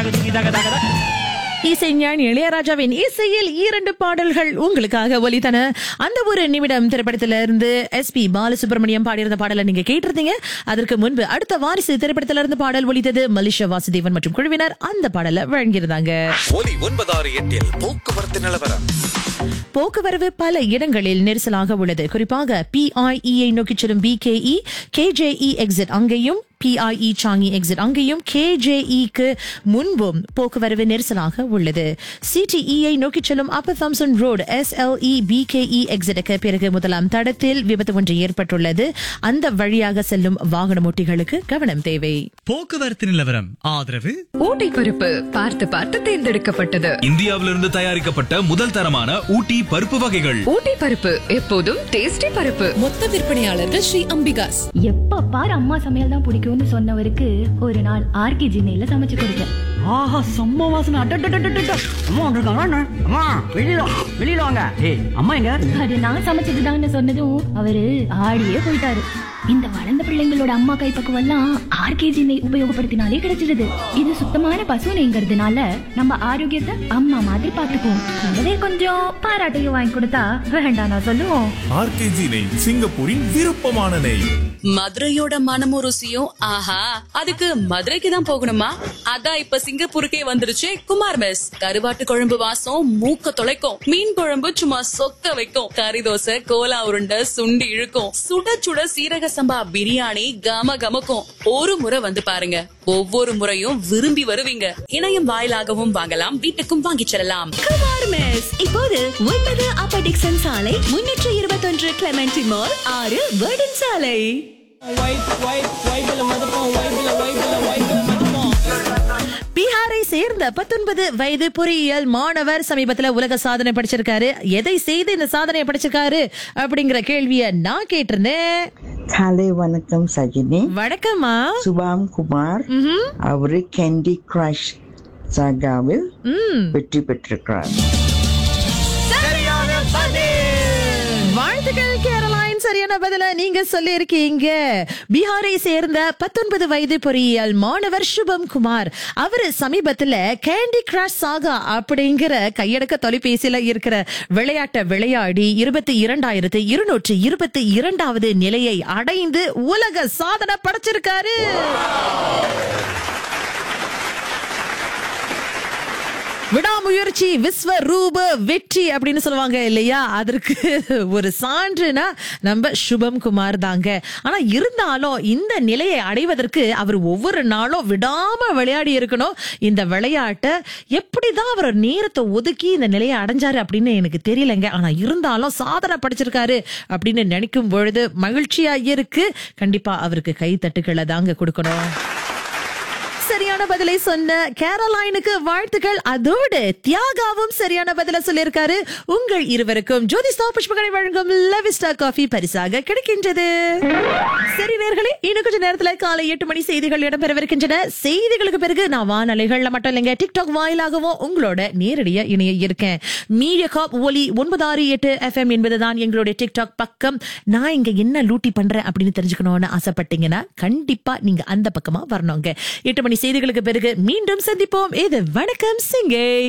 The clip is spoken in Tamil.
இசைஞானி இளையராஜாவின் இசையில் இரண்டு பாடல்கள் உங்களுக்காக ஒலித்தன அந்த ஒரு நிமிடம் திரைப்படத்திலிருந்து எஸ் பி பாலசுப்ரமணியம் பாடியிருந்த பாடலை நீங்க கேட்டிருந்தீங்க அதற்கு முன்பு அடுத்த வாரிசு திரைப்படத்திலிருந்து பாடல் ஒலித்தது மலிஷா வாசுதேவன் மற்றும் குழுவினர் அந்த பாடலை வழங்கியிருந்தாங்க ஒலி ஒன்பதாறு எட்டில் போக்குவரத்து நிலவரம் போக்குவரவு பல இடங்களில் நெரிசலாக உள்ளது குறிப்பாக பிஐஇஐ நோக்கி செல்லும் பிகேஇ கேஜேஇ எக்ஸிட் அங்கேயும் பிஐஇ சாங்கி எக்ஸிட் அங்கேயும் கேஜேஇக்கு முன்பும் போக்குவரவு நெரிசலாக உள்ளது சிடிஇஐ நோக்கி செல்லும் upper Thomson road SLE BKE எக்ஸிட்டுக்கு பிறகு முதலாம் தடத்தில் விபத்து ஒன்று ஏற்பட்டுள்ளது அந்த வழியாக செல்லும் வாகன ஓட்டிகளுக்கு கவனம் தேவை போக்குவரத்து நிலவரம் ஆதரவு ஊட்டி பருப்பு பார்த்து பார்த்து தேர்ந்தெடுக்கப்பட்டது இந்தியாவிலிருந்து தயாரிக்கப்பட்ட முதல் தரமான ஊட்டி பருப்பு வகைகள் ஊட்டி பருப்பு எப்போதும் டேஸ்டி பருப்பு மொத்த விற்பனையாளர்கள் ஸ்ரீ அம்பிகாஸ் எப்ப பாரு அம்மா சமையல் தான் பிடிக்கும்னு சொன்னவருக்கு ஒரு நாள் ஆர்கே ஜினையில சமைச்சு கொடுத்தேன் ஆஹா செம்ம வாசனை அட்டட்டட்டட்டட்ட அம்மா வந்திருக்காங்க அண்ணா. அம்மா வெளியில வா, வெளியில வாங்க ஏய் அம்மா எங்க அது நான் சமைச்சதுதான்னு சொன்னதும் அவரு ஆடியே போயிட்டாரு இந்த வளர்ந்த பிள்ளைங்களோட அம்மா கைப்பக்குவம் எல்லாம் ஆர்கேஜி நெய் உபயோகப்படுத்தினாலே கிடைச்சிடுது இது சுத்தமான பசு நெய்ங்கிறதுனால நம்ம ஆரோக்கியத்தை அம்மா மாதிரி பாத்துக்குவோம் கூடவே கொஞ்சம் பாராட்டையும் வாங்கி கொடுத்தா வேண்டாம் நான் சொல்லுவோம் ஆர்கேஜி நெய் சிங்கப்பூரின் விருப்பமான நெய் மதுரையோட மனமும் ருசியும் ஆஹா அதுக்கு மதுரைக்கு தான் போகணுமா அதான் இப்ப சிங்கப்பூருக்கே வந்துருச்சு குமார் மெஸ் கருவாட்டு குழம்பு வாசம் மூக்க தொலைக்கும் மீன் குழம்பு சும்மா சொக்க வைக்கும் கறி தோசை கோலா உருண்டை சுண்டி இழுக்கும் சுட சுட சீரக சம்பா பிரியாணி கம கமக்கும் ஒரு முறை வந்து பாருங்க ஒவ்வொரு முறையும் விரும்பி வருவீங்க இணையம் வாயிலாகவும் வாங்கலாம் வீட்டுக்கும் வாங்கிச் செல்லலாம் குமார் மெஸ் இப்போது ஒன்பது அப்பர் டிக்சன் சாலை முன்னூற்று இருபத்தொன்று கிளமெண்டி மால் ஆறு வேர்டன் சாலை பீகாரை சேர்ந்த பத்தொன்பது வயது பொறியியல் மாணவர் சமீபத்துல உலக சாதனை படிச்சிருக்காரு எதை செய்து இந்த சாதனையை படிச்சிருக்காரு அப்படிங்கிற கேள்விய நான் கேட்டிருந்தேன் காலை வணக்கம் சஜினி வணக்கம்மா சுபாம் குமார் அவரு கேண்டி கிரஷ் சாகாவில் வெற்றி பெற்றிருக்கிறார் வாழ்த்துக்கள் கேரளாயின் சரியான பதில நீங்க சொல்லி இருக்கீங்க பீகாரை சேர்ந்த பத்தொன்பது வயது பொறியியல் மாணவர் சுபம் குமார் அவரு சமீபத்துல கேண்டி கிராஷ் சாகா அப்படிங்கிற கையடக்க தொலைபேசியில இருக்கிற விளையாட்டை விளையாடி இருபத்தி இரண்டாயிரத்து இருநூற்று இருபத்தி இரண்டாவது நிலையை அடைந்து உலக சாதனை படைச்சிருக்காரு விடாமுயற்சி விஸ்வரூப வெற்றி அப்படின்னு சொல்லுவாங்க இல்லையா அதற்கு ஒரு சான்றுனா நம்ம சுபம் குமார் தாங்க ஆனா இருந்தாலும் இந்த நிலையை அடைவதற்கு அவர் ஒவ்வொரு நாளும் விடாம விளையாடி இருக்கணும் இந்த விளையாட்டை எப்படிதான் அவர் நேரத்தை ஒதுக்கி இந்த நிலையை அடைஞ்சாரு அப்படின்னு எனக்கு தெரியலங்க ஆனா இருந்தாலும் சாதனை படிச்சிருக்காரு அப்படின்னு நினைக்கும் பொழுது மகிழ்ச்சியா இருக்கு கண்டிப்பா அவருக்கு கை தட்டுக்களை தாங்க கொடுக்கணும் சரியான பதிலை சொன்ன கேரளைனுக்கு வாழ்த்துக்கள் அதோடு தியாகாவும் சரியான பதில சொல்லியிருக்காரு உங்கள் இருவருக்கும் ஜோதிஸ்தா புஷ்பகனை வழங்கும் லெவிஸ்டா காஃபி பரிசாக கிடைக்கின்றது சரி நேர்களே இன்னும் கொஞ்ச நேரத்துல காலை எட்டு மணி செய்திகள் இடம்பெறவிருக்கின்றன செய்திகளுக்கு பிறகு நான் வானொலிகள்ல மட்டும் இல்லைங்க டிக்டாக் வாயிலாகவும் உங்களோட நேரடியா இணைய இருக்கேன் மீடியா காப் ஒலி ஒன்பது ஆறு எட்டு எஃப்எம் என்பதுதான் எங்களுடைய டிக்டாக் பக்கம் நான் இங்க என்ன லூட்டி பண்றேன் அப்படின்னு தெரிஞ்சுக்கணும்னு ஆசைப்பட்டீங்கன்னா கண்டிப்பா நீங்க அந்த பக்கமா வரணுங்க எட்டு மணி செய்திகளுக்கு பிறகு மீண்டும் சந்திப்போம் இது வணக்கம் சிங்கை